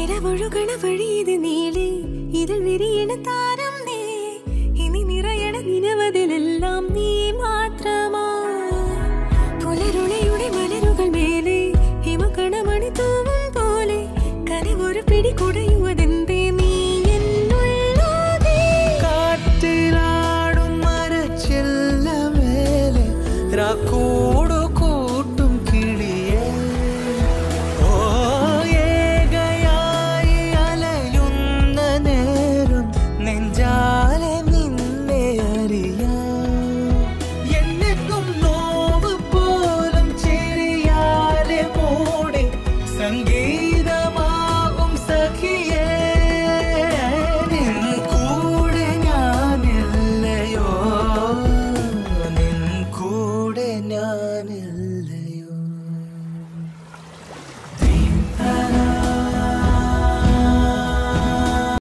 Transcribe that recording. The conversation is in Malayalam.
നിലവൊഴുകണ വഴിയത് നീളെ ഇതിൽ വിരിയണ താരം നീ ഇനി നിറയണ നിലവതിലെല്ലാം നീ മാത്രം